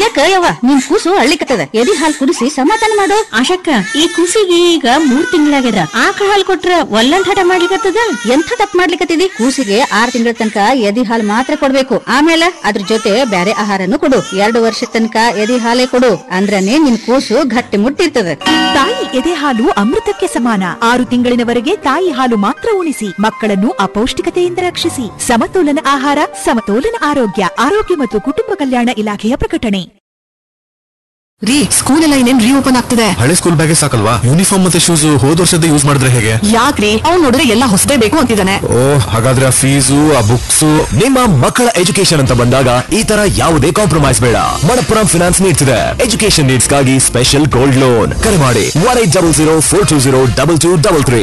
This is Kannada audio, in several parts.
ಯಾಕ ಯವ್ವ ನಿನ್ ಕೂಸು ಅಳ್ಳಿಕತ್ತದ ಎದಿ ಹಾಲ್ ಕುಡಿಸಿ ಸಮಾಧಾನ ಮಾಡು ಆಶಕ್ಕ ಈ ಕೂಸಿಗೆ ಈಗ ಮೂರ್ ತಿಂಗಳಾಗ್ಯದ ಆಕಳ ಹಾಲ್ ಕೊಟ್ರ ಒಲ್ಲಂದ್ ಹಠ ಮಾಡ್ಲಿಕತ್ತದ ಎಂಥ ತಪ್ಪು ಮಾಡ್ಲಿಕತ್ತಿದಿ ಕೂಸಿಗೆ ಆರ್ ತಿಂಗಳ ತನಕ ಎದಿ ಹಾಲ್ ಮಾತ್ರ ಕೊಡ್ಬೇಕು ಆಮೇಲೆ ಅದ್ರ ಜೊತೆ ಬ್ಯಾರೆ ಆಹಾರನು ಕೊಡು ಎರಡು ವರ್ಷ ತನಕ ಎದಿ ಹಾಲೇ ಕೊಡು ಅಂದ್ರನೇ ನಿನ್ ಕೂಸು ಗಟ್ಟಿ ಮುಟ್ಟಿರ್ತದ ತಾಯಿ ಎದೆ ಹಾಲು ಅಮೃತಕ್ಕೆ ಸಮಾನ ಆರು ತಿಂಗಳಿನವರೆಗೆ ತಾಯಿ ಹಾಲು ಮಾತ್ರ ಉಣಿಸಿ ಮಕ್ಕಳನ್ನು ಅಪೌಷ್ಟಿಕತೆಯಿಂದ ರಕ್ಷಿಸಿ ಸಮತೋಲನ ಆಹಾರ ಸಮತೋಲನ ಆರೋಗ್ಯ ಆರೋಗ್ಯ ಮತ್ತು ಕುಟುಂಬ ಕಲ್ಯಾಣ ಇಲಾಖೆಯ ಪ್ರಕಟಣೆ ರೀ ಸ್ಕೂಲ್ ಎಲ್ಲ ಇನ್ನೇನ್ ರೀಓಪನ್ ಆಗ್ತಿದೆ ಹಳೆ ಸ್ಕೂಲ್ ಬ್ಯಾಗೆ ಸಾಕಲ್ವಾ ಯೂನಿಫಾರ್ಮ್ ಮತ್ತೆ ಶೂಸ್ ಹೋದ ವರ್ಷದ ಯೂಸ್ ಮಾಡಿದ್ರೆ ಹೇಗೆ ಯಾಕ್ರಿ ಅವ್ನು ನೋಡಿದ್ರೆ ಎಲ್ಲ ಹೊಸದೇ ಬೇಕು ಅಂತಿದ್ದಾನೆ ಓ ಹಾಗಾದ್ರೆ ಆ ಫೀಸು ಆ ಬುಕ್ಸ್ ನಿಮ್ಮ ಮಕ್ಕಳ ಎಜುಕೇಶನ್ ಅಂತ ಬಂದಾಗ ಈ ತರ ಯಾವುದೇ ಕಾಂಪ್ರಮೈಸ್ ಬೇಡ ಮಣಪ್ಪುರಂ ಫಿನಾನ್ಸ್ ನೀಡ್ತಿದೆ ಎಜುಕೇಶನ್ ನೀಡ್ಸ್ ಗಾಗಿ ಸ್ಪೆಷಲ್ ಗೋಲ್ಡ್ ಲೋನ್ ಕರೆ ಮಾಡಿ one eight double zero four two zero double two double three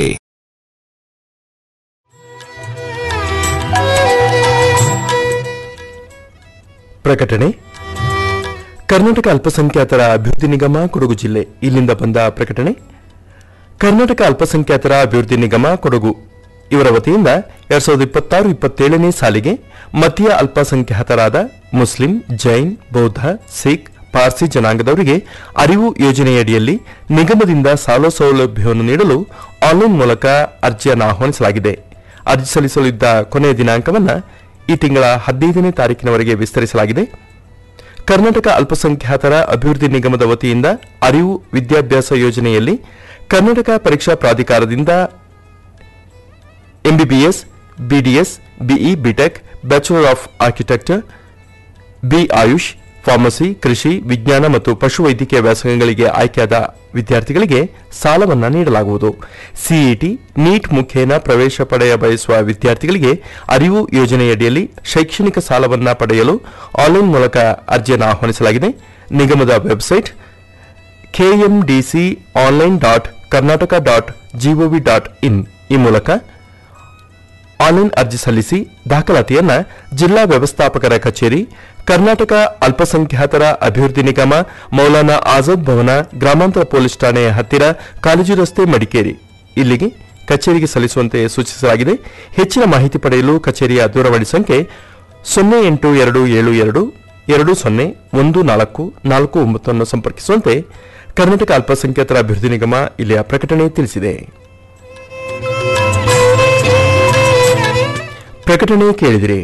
ಪ್ರಕಟಣೆ ಕರ್ನಾಟಕ ಅಲ್ಪಸಂಖ್ಯಾತರ ಅಭಿವೃದ್ಧಿ ನಿಗಮ ಕೊಡಗು ಜಿಲ್ಲೆ ಇಲ್ಲಿಂದ ಬಂದ ಪ್ರಕಟಣೆ ಕರ್ನಾಟಕ ಅಲ್ಪಸಂಖ್ಯಾತರ ಅಭಿವೃದ್ಧಿ ನಿಗಮ ಕೊಡಗು ಇವರ ವತಿಯಿಂದ ಎರಡ್ ಸಾವಿರದ ಇಪ್ಪತ್ತಾರು ಇಪ್ಪತ್ತೇಳನೇ ಸಾಲಿಗೆ ಮತೀಯ ಅಲ್ಪಸಂಖ್ಯಾತರಾದ ಮುಸ್ಲಿಂ ಜೈನ್ ಬೌದ್ಧ ಸಿಖ್ ಪಾರ್ಸಿ ಜನಾಂಗದವರಿಗೆ ಅರಿವು ಯೋಜನೆಯಡಿಯಲ್ಲಿ ನಿಗಮದಿಂದ ಸಾಲ ಸೌಲಭ್ಯವನ್ನು ನೀಡಲು ಆನ್ಲೈನ್ ಮೂಲಕ ಅರ್ಜಿಯನ್ನು ಆಹ್ವಾನಿಸಲಾಗಿದೆ ಅರ್ಜಿ ಸಲ್ಲಿಸಲಿದ್ದ ಕೊನೆಯ ದಿನಾಂಕವನ್ನು ಈ ತಿಂಗಳ ಹದಿನೈದನೇ ತಾರೀಕಿನವರೆಗೆ ವಿಸ್ತರಿಸಲಾಗಿದೆ ಕರ್ನಾಟಕ ಅಲ್ಪಸಂಖ್ಯಾತರ ಅಭಿವೃದ್ಧಿ ನಿಗಮದ ವತಿಯಿಂದ ಅರಿವು ವಿದ್ಯಾಭ್ಯಾಸ ಯೋಜನೆಯಲ್ಲಿ ಕರ್ನಾಟಕ ಪರೀಕ್ಷಾ ಪ್ರಾಧಿಕಾರದಿಂದ MBBS BDS BE BTech bachelor of architecture B AYUSH pharmacy ಕೃಷಿ ವಿಜ್ಞಾನ ಮತ್ತು ಪಶುವೈದ್ಯಕೀಯ ವ್ಯಾಸಂಗಗಳಿಗೆ ಆಯ್ಕೆಯಾದ ವಿದ್ಯಾರ್ಥಿಗಳಿಗೆ ಸಾಲವನ್ನು ನೀಡಲಾಗುವುದು ಸಿಇಟಿ ನೀಟ್ ಮುಖೇನ ಪ್ರವೇಶ ಪಡೆಯ ಬಯಸುವ ವಿದ್ಯಾರ್ಥಿಗಳಿಗೆ ಅರಿವು ಯೋಜನೆಯಡಿಯಲ್ಲಿ ಶೈಕ್ಷಣಿಕ ಸಾಲವನ್ನು ಪಡೆಯಲು ಆನ್ಲೈನ್ ಮೂಲಕ ಅರ್ಜಿಯನ್ನು ಆಹ್ವಾನಿಸಲಾಗಿದೆ ನಿಗಮದ website KMDC online dot Karnataka dot GOV dot in ಈ ಮೂಲಕ ಆನ್ಲೈನ್ ಅರ್ಜಿ ಸಲ್ಲಿಸಿ ದಾಖಲಾತಿಯನ್ನ ಜಿಲ್ಲಾ ವ್ಯವಸ್ಥಾಪಕರ ಕಚೇರಿ ಕರ್ನಾಟಕ ಅಲ್ಪಸಂಖ್ಯಾತರ ಅಭಿವೃದ್ಧಿ ನಿಗಮ ಮೌಲಾನಾ ಆಜಾದ್ ಭವನ ಗ್ರಾಮಾಂತರ ಪೊಲೀಸ್ ಠಾಣೆಯ ಹತ್ತಿರ ಕಾಲೇಜು ರಸ್ತೆ ಮಡಿಕೇರಿ ಇಲ್ಲಿಗೆ ಕಚೇರಿಗೆ ಸಲ್ಲಿಸುವಂತೆ ಸೂಚಿಸಲಾಗಿದೆ ಹೆಚ್ಚಿನ ಮಾಹಿತಿ ಪಡೆಯಲು ಕಚೇರಿಯ ದೂರವಾಣಿ ಸಂಖ್ಯೆ ಸೊನ್ನೆ ಎಂಟು ಎರಡು ಏಳು ಎರಡು ಎರಡು ಸೊನ್ನೆ ಒಂದು ನಾಲ್ಕು ನಾಲ್ಕು ಒಂಬತ್ತನ್ನು ಸಂಪರ್ಕಿಸುವಂತೆ ಕರ್ನಾಟಕ ಅಲ್ಪಸಂಖ್ಯಾತರ ಅಭಿವೃದ್ಧಿ ನಿಗಮ ಇಲ್ಲಿಯ ಪ್ರಕಟಣೆ ತಿಳಿಸಿದೆ ಪ್ರಕಟಣೆ ಕೇಳಿದಿರಿ